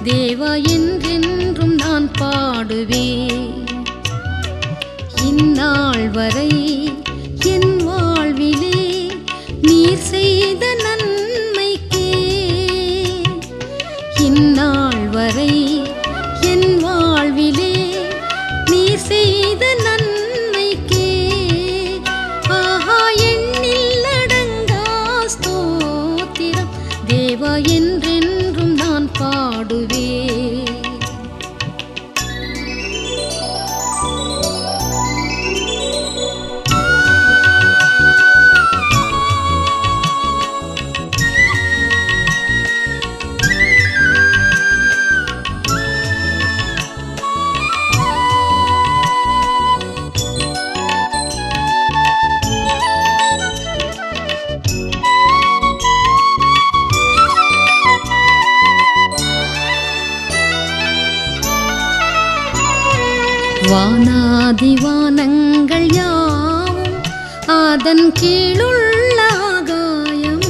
தேவா என்றென்றும் நான் பாடுவேன் இந்நாள் வரை என் வாழ்விலே நீர் செய்த நன்மைக்கே இந்நாள் வரை என் வாழ்விலே நீர் செய்த நன்மைக்கே ஆஹா எண்ணில் அடங்கா ஸ்தோத்திரம் தேவா என்றென்றும் நான் பாடுவேன் வானாதிவானங்கள் யாவும் அதன் கீழுள்ள ஆகாயம்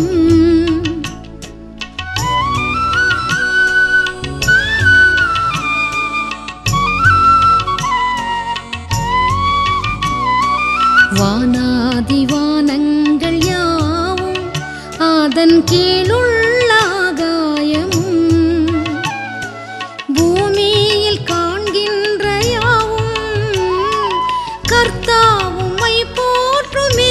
வானாதிவானங்கள் யாவும் அதன் கீழுள்ள ஆகாயமும் பூமியில் காண்கின்ற யாவும் கர்த்தாவும்மை போற்றுமே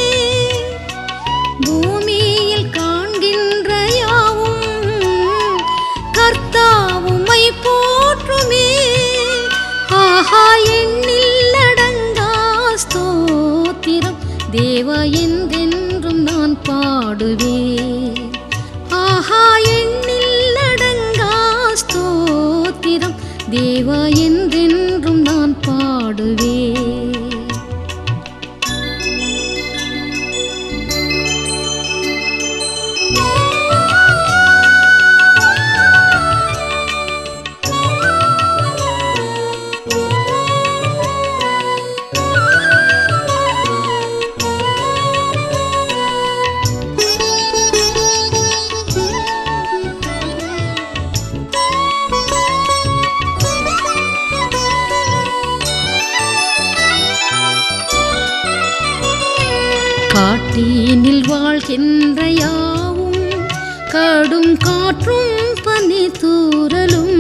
பூமியில் காண்கின்ற யாவும் கர்த்தாவும்மை போற்றுமே ஆஹா எண்ணில் அடங்கா ஸ்தோத்திரம் தேவா என்றென்றும் நான் பாடுவேன் ஆஹா எண்ணில் அடங்கா ஸ்தோத்திரம் தேவா என்றென்றும் நான் பாடுவேன் காட்டீனில் வாழ்கின்ற யாவும் கடும் காற்றும் பனி தூறலும்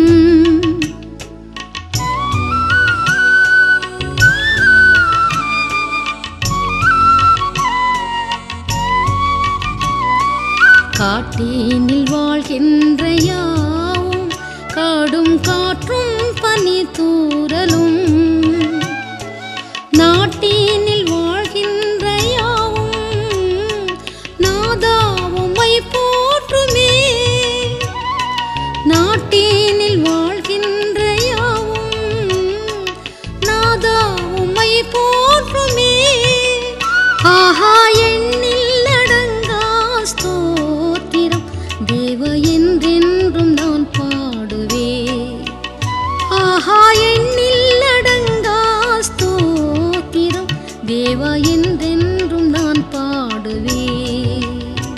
காட்டீனில் வாழ்கின்ற யாவும் கடும் காற்றும் பனி தூறலும் நாட்டினில் வாழ்கின்ற யாவும் நாதாவுமை போற்றுமே நாட்டினில் வாழ்கின்ற யாவும் நாதாவுமை போற்றுமே ஆஹா எண்ணில் அடங்கா ஸ்தோத்திரம் தேவ என்றென்றும் நான் பாடுவேன் ஆஹா எண்ணில் அடங்கா ஸ்தோத்திரம் தேவா என்றென்றும் நான் பாடுவேன்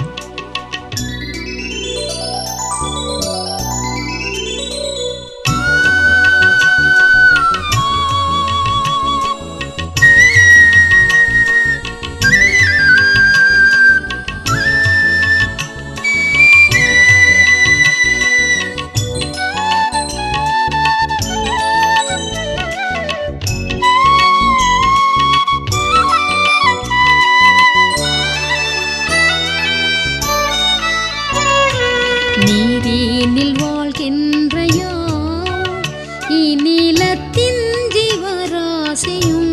நீரினில் வாழ்கின்ற யாம் இந்நிலத்தின் ஜீவராசியும்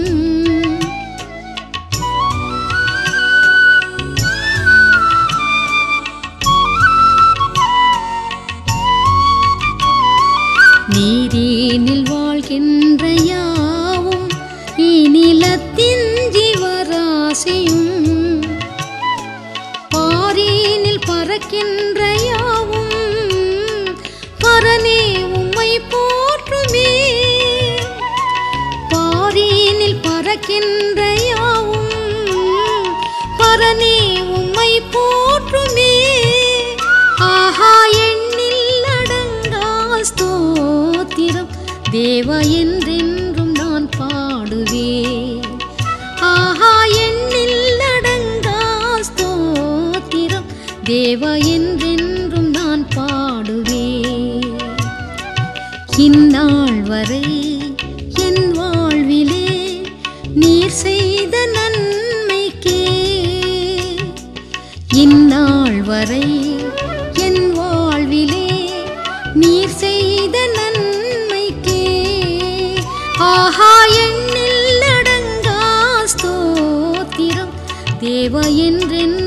நீரினில் வாழ்கின்ற யாவும் இந்நிலத்தின் ஜீவராசியும் பாரினில் பறக்கின்ற யாவும் பரனே உம்மை போற்றுமே பாரினில் பறக்கின்ற யாவும் பரனே உம்மை போற்றுமே ஆஹா எண்ணில் அடங்கா ஸ்தோத்திரம் தேவா என்றென்றும் நான் பாடுவேன் ஆஹா எண்ணில் அடங்கா ஸ்தோத்திரம் தேவா என்றென்றும் நான் பாடுவேன் இந்நாள் வரை என் வாழ்விலே நீர் செய்த நன்மைக்கே இந்நாள் வரை என் வாழ்விலே நீர் செய்த நன்மைக்கே ஆஹா எண்ணில் அடங்கா ஸ்தோத்திரம் தேவ என்றென்